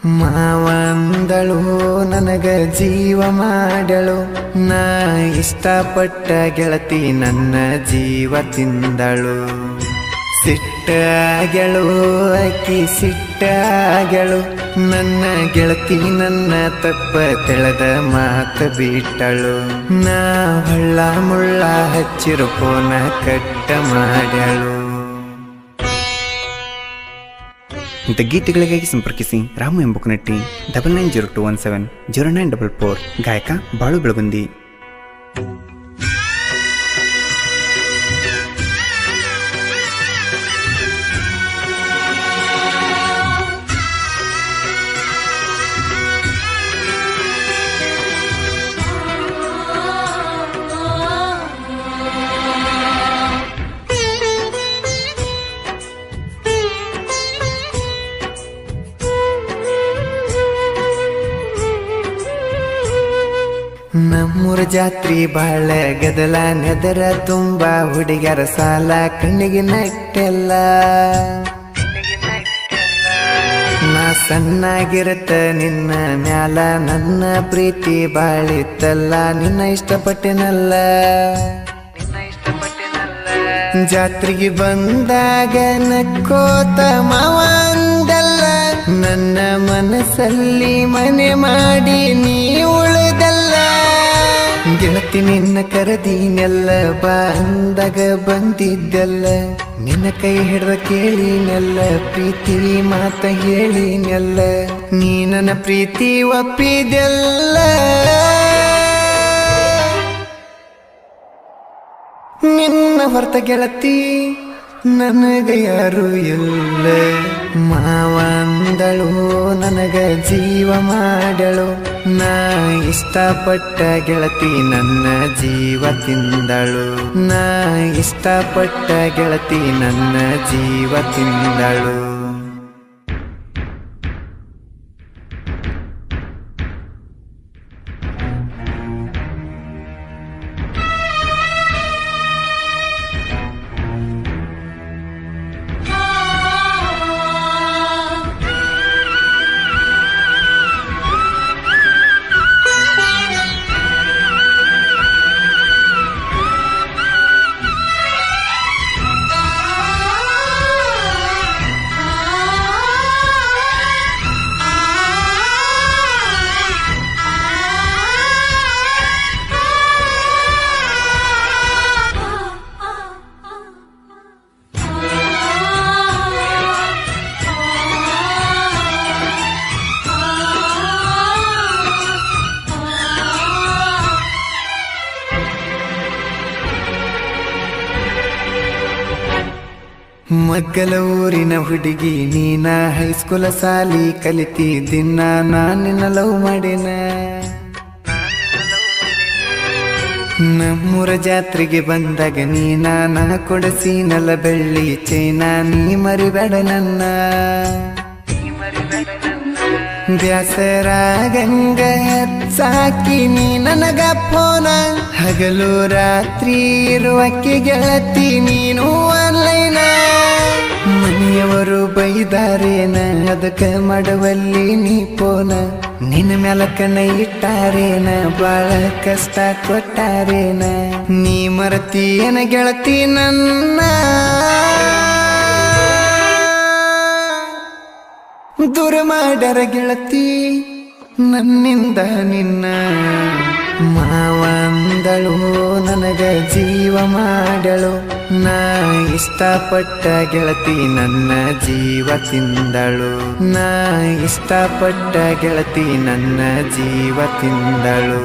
ಮಾವಂದಳು ನನಗ ಜೀವ ಮಾಡಳು ನಾ ಇಷ್ಟಪಟ್ಟ ಗೆಳತಿ ನನ್ನ ಜೀವ ತಿಂದಳು ಸಿಟ್ಟಾಗೆಳು ಅಕ್ಕಿ ಸಿಟ್ಟಾಗೆಳು ನನ್ನ ಗೆಳತಿ ನನ್ನ ತಪ್ಪ ತೆಳೆದ ಮಾತ ಬಿಟ್ಟಳು ನಾ ಹಳ್ಳ ಮುಳ್ಳ ಹಚ್ಚಿರು ಫೋನ ಕಟ್ಟ ಮಾಡ್ಯಾಳು ಇಂಥ ಗೀತೆಗಳಿಗಾಗಿ ಸಂಪರ್ಕಿಸಿ ರಾಮು ಎಂಬುಕನಟ್ಟಿ double nine zero two one seven zero nine double four ಗಾಯಕ ಬಾಳು ಬೆಳಗುಂದಿ ನಮ್ಮೂರ ಜಾತ್ರಿ ಬಾಳ ಗದಲ ನೆದರ ತುಂಬ ಹುಡುಗರ ಸಾಲ ಕಣ್ಣಿಗೆ ನಟ್ಟೆಲ್ಲ ನಾ ಸಣ್ಣಾಗಿರತ್ತ ನಿನ್ನ ಮ್ಯಾಲ ನನ್ನ ಪ್ರೀತಿ ಬಾಳಿತ್ತಲ್ಲ ನಿನ್ನ ಇಷ್ಟಪಟ್ಟೆನಲ್ಲ ಜಾತ್ರೆಗೆ ಬಂದಾಗ ನಕ್ಕೋತ ಮಾವ ಅಂದಲ್ಲ ನನ್ನ ಮನಸ್ಸಲ್ಲಿ ಮನೆ ಮಾಡಿ ನೀ ಉಳಿದಲ್ಲ ಗೆಳತಿ ನಿನ್ನ ಕರೆದೀನೆಲ್ಲ ಬಾ ಅಂದಾಗ ಬಂದಿದ್ದಲ್ಲ ನಿನ್ನ ಕೈ ಹಿಡ್ದ ಕೇಳಿನೆಲ್ಲ ಪ್ರೀತಿ ಮಾತ ಹೇಳಿನೆಲ್ಲ ನೀ ನನ್ನ ಪ್ರೀತಿ ಒಪ್ಪಿದೆಲ್ಲ ನಿನ್ನ ಹೊರತ ಗೆಳತಿ ನನಗ ಯಾರು ಇಲ್ಲ ಮಾವಂದಳು ನನಗ ಜೀವ ಮಾಡಳು ನಾ ಇಷ್ಟಪಟ್ಟ ಗೆಳತಿ ನನ್ನ ಜೀವ ತಿಂದಳು ನಾ ಇಷ್ಟಪಟ್ಟ ಗೆಳತಿ ನನ್ನ ಜೀವ ತಿಂದಳು ಮಗ್ಗಲ ಊರಿನ ಹುಡುಗಿ ನೀನ ಹೈಸ್ಕೂಲ ಸಾಲಿ ಕಲಿತಿ ದಿನ ನಾನಿನ ಲವ್ ಮಾಡಿನ ನಮ್ಮೂರ ಜಾತ್ರೆಗೆ ಬಂದಾಗ ನೀನ ನಾ ಕೊಡಸಿನಲ್ಲ ಬೆಳ್ಳಿ ಚೈನ ನೀ ಮರಿಬೇಡ ನನ್ನ ಬ್ಯಾಸರಾಗಂಗ ಸಾಕಿ ನೀ ನನಗ ಫೋನ ಹಗಲು ರಾತ್ರಿ ಇರುವಕ್ಕೆ ಗೆಳತಿ ನೀನು ಆನ್ಲೈನ ಮನೆಯವರು ಬೈದಾರೇನ ಅದಕ್ಕ ಮಾಡವಲ್ಲಿ ನೀ ಪೋನ ನಿನ್ನ ಮ್ಯಾಲ ಕಣ್ಣ ಇಟ್ಟಾರೇನ ಬಾಳ ಕಷ್ಟ ಕೊಟ್ಟಾರೇನ ನೀ ಮರತೀಯನ ಗೆಳತಿ ನನ್ನ ದೂರ ಮಾಡರ ಗೆಳತಿ ನನ್ನಿಂದ ನಿನ್ನ ಮಾವಂದಳು ನನಗ ಜೀವ ಮಾಡಳು ನಾ ಇಷ್ಟಪಟ್ಟ ಗೆಳತಿ ನನ್ನ ಜೀವ ತಿಂದಳು ನಾ ಇಷ್ಟಪಟ್ಟ ಗೆಳತಿ ನನ್ನ ಜೀವ ತಿಂದಳು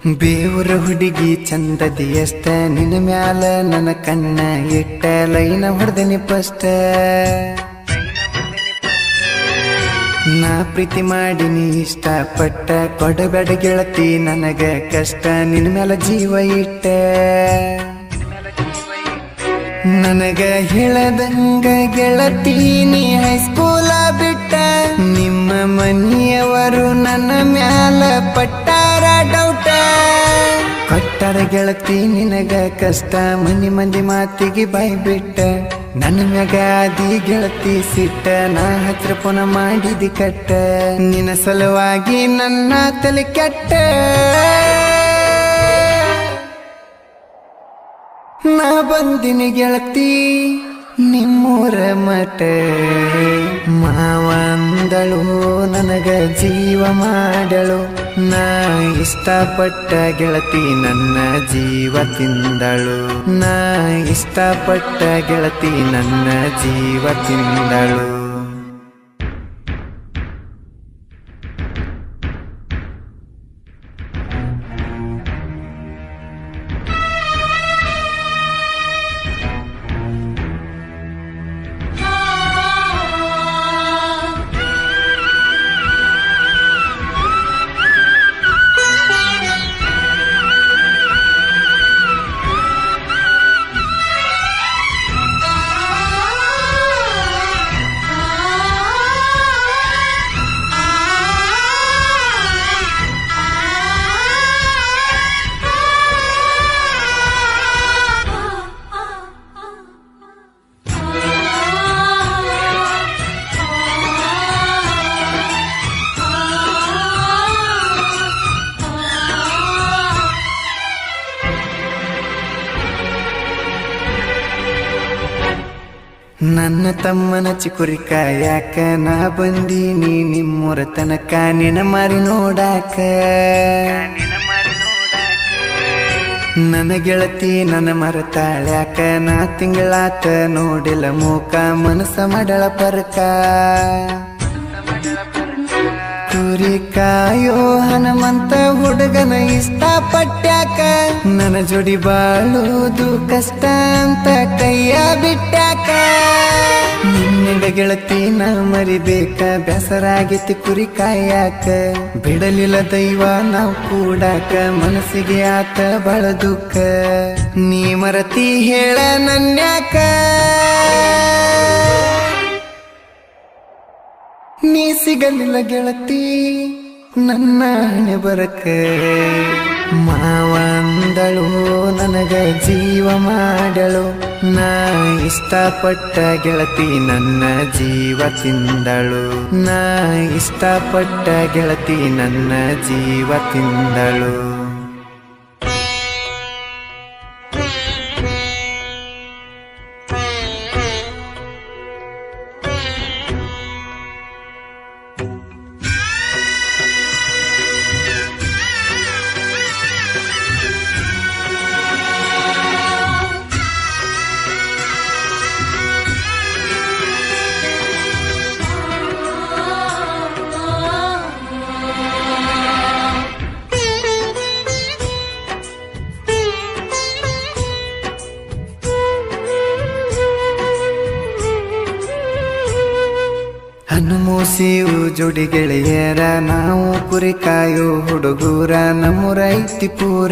ಬೇವುರ ಹುಡುಗಿ ಚಂದದಿ ಎಷ್ಟ ನಿನ್ನ ಮ್ಯಾಲ ನನ್ನ ಕಣ್ಣ ಇಟ್ಟ ಲೈನ ಹೊಡೆದನಿ ಫಸ್ಟ್ ನಾ ಪ್ರೀತಿ ಮಾಡಿನಿ ಇಷ್ಟಪಟ್ಟ ಕೊಡಬೇಡ ಗೆಳತಿ ನನಗ ಕಷ್ಟ ನಿನ್ನ ಮ್ಯಾಲ ಜೀವ ಇಟ್ಟ ನನಗ ಹೇಳದಂಗ ಗೆಳತಿ ನೀ ಹೈಸ್ಕೂಲ ಬಿಟ್ಟ ನಿಮ್ಮ ಮನೆಯವರು ನನ್ನ ಮ್ಯಾಲ ಪಟ್ಟಾರ ಡೌಟ ಕೊಟ್ಟಾರ ಗೆಳತಿ ನಿನಗ ಕಷ್ಟ ಮನಿ ಮಂದಿ ಮಾತಿಗೆ ಬಾಯ್ ಬಿಟ್ಟ ನನ್ನ ಮ್ಯಾಗ ಆದಿ ಗೆಳತಿ ಸಿಟ್ಟ ನಾ ಹತ್ರ ಪುನ ಮಾಡಿದಿ ಕಟ್ಟ ನಿನ್ನ ಸಲುವಾಗಿ ನನ್ನ ತಲೆ ಕೆಟ್ಟ ನಾ ಬಂದಿನಿ ಗೆಳತಿ ನಿಮ್ಮೂರ ಮಠ ಮಾವಂದಳು ನನಗ ಜೀವ ಮಾಡಳು ನಾ ಇಷ್ಟಪಟ್ಟ ಗೆಳತಿ ನನ್ನ ಜೀವ ತಿಂದಳು ನಾ ಇಷ್ಟಪಟ್ಟ ಗೆಳತಿ ನನ್ನ ಜೀವ ತಿಂದಳು ನನ್ನ ತಮ್ಮನ ಚಿಕುರಿ ಕಾಯಾಕ ನಾ ಬಂದೀನಿ ನಿಮ್ಮೂರ ತನಕ ನಿನ ಮಾರಿ ನೋಡಾಕ ನನ್ನ ಗೆಳತಿ ನನ್ನ ಮರತಾಳ್ಯಾಕ ನಾ ತಿಂಗಳಾತ ನೋಡಿಲ್ಲ ಮೂಕ ಮನಸ್ಸ ಮಾಡಳ ಪರಕ ಕುರಿ ಕಾಯೋ ಹನುಮಂತ ಹುಡುಗನ ಇಷ್ಟಪಟ್ಟ್ಯಾಕ ನನ್ನ ಜೋಡಿ ಬಾಳುವುದು ಕಷ್ಟ ಅಂತ ಕೈಯ ಬಿಟ್ಟಾಕ ನಿನ್ನೆಡ ಗೆಳತಿ ನಾ ಮರಿಬೇಕ ಬೇಸರಾಗೈತಿ ಕುರಿ ಕಾಯಾಕ ಬಿಡಲಿಲ್ಲ ದೈವ ನಾವು ಕೂಡಾಕ ಮನಸ್ಸಿಗೆ ಆತ ಬಾಳ ದುಃಖ ನೀ ಮರತಿ ಹೇಳ ನನ್ಯಾಕ ನೀ ಸಿಗಲಿಲ್ಲ ಗೆಳತಿ ನನ್ನ ಹಣೆ ಬರಕ ಮಾವಂದಳು ನನಗ ಜೀವ ಮಾಡಳು ನಾ ಇಷ್ಟಪಟ್ಟ ಗೆಳತಿ ನನ್ನ ಜೀವ ತಿಂದಳು ನಾ ಇಷ್ಟಪಟ್ಟ ಗೆಳತಿ ನನ್ನ ಜೀವ ತಿಂದಳು ಹನುಮೂಸಿಯು ಜೋಡಿ ಗೆಳೆಯರ ನಾವು ಕುರಿ ಕಾಯೋ ಹುಡುಗೂರ ನಮ್ಮೂರ ಐತಿ ಪೂರ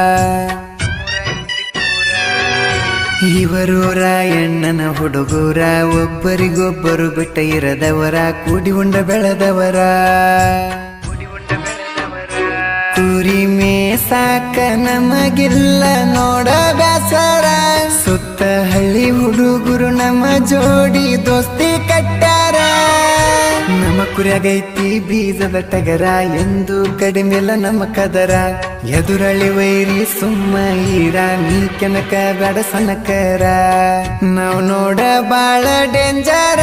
ಇವರೂರ ಎಣ್ಣನ ಹುಡುಗೂರ ಒಬ್ಬರಿಗೊಬ್ಬರು ಬಿಟ್ಟ ಇರದವರ ಕೂಡಿ ಉಂಡ ಬೆಳೆದವರ ಕುರಿ ಮೇಸಾಕ ನಮಗಿಲ್ಲ ನೋಡ ಬ್ಯಾಸರ ಸುತ್ತ ಹಳ್ಳಿ ಹುಡುಗರು ನಮ್ಮ ಜೋಡಿ ದೋಸ್ತಿ ಕಟ್ಟಾರ ನಮ್ಮ ಕುರಿಯಾಗೈತಿ ಬೀಜದ ಟಗರ ಎಂದು ಕಡಿಮೆಲ್ಲ ನಮ್ಮ ಕದರ ಎದುರಳಿ ವೈರಿ ಸುಮ್ಮ ಈರ ನೀ ಕೆನಕ ಬೇಡ ಸನಕರ ನಾವು ನೋಡ ಬಾಳ ಡೇಂಜರ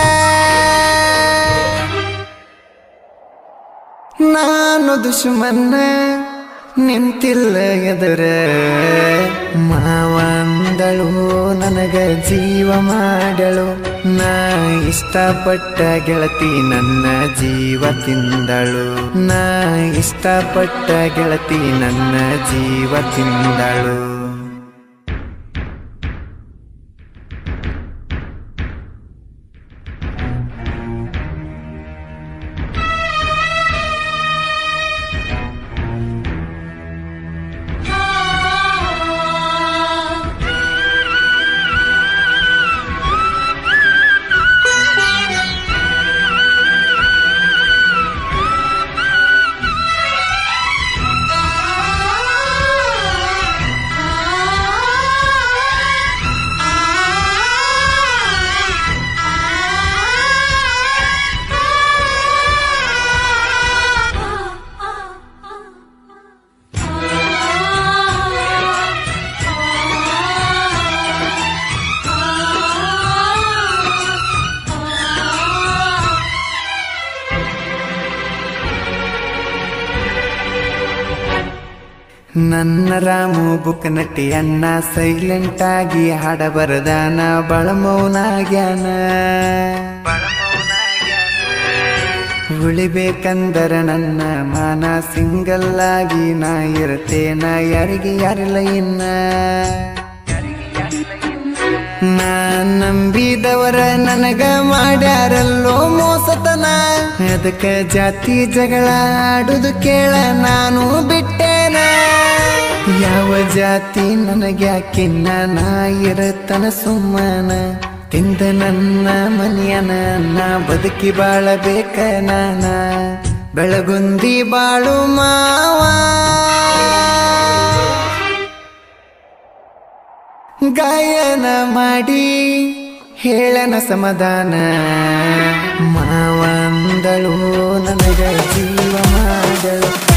ನಾನು ದುಶ್ಮನ್ನ ನಿಂತಿಲ್ಲ ಎದರ ಮಾವಂದ ಅಂದಳು ನನಗ ಜೀವ ಮಾಡಳು ನಾ ಇಷ್ಟಪಟ್ಟ ಗೆಳತಿ ನನ್ನ ಜೀವ ತಿಂದಳು ನಾ ಇಷ್ಟಪಟ್ಟ ಗೆಳತಿ ನನ್ನ ಜೀವ ತಿಂದಳು ನನ್ನ ರಾಮು ಬುಕ್ ನಟಿ ಅನ್ನ ಸೈಲೆಂಟ್ ಆಗಿ ಹಾಡ ಬರದಾನ ಬಳ ಮೌನಾಗ್ಯಾನ ಉಳಿಬೇಕಂದರ ನನ್ನ ಮಾನ ಸಿಂಗಲ್ ಆಗಿ ನಾ ಇರ್ತೇನ ಯಾರಿಗೆ ಯಾರಿಲ್ಲ ಇನ್ನ ನಾ ನಂಬಿದವರ ನನಗ ಮಾಡ್ಯಾರಲ್ಲೋ ಮೋಸತನ ಅದಕ್ಕ ಜಾತಿ ಜಗಳ ಆಡುದು ಕೇಳ ನಾನು ಬಿಟ್ಟೇನ ಯಾವ ಜಾತಿ ನನಗ್ಯಾಕಿನ್ನ ನಾ ಇರತನ ಸುಮ್ಮನ ತಿಂದ ನನ್ನ ಮನಿಯನ ನಾ ಬದುಕಿ ಬಾಳಬೇಕ ನಾನ ಬೆಳಗುಂದಿ ಬಾಳು ಮಾವ ಗಾಯನ ಮಾಡಿ ಹೇಳನ ಸಮಾಧಾನ ಮಾವಂದಳು ನನಗ ಜೀವ ಮಾಡಳು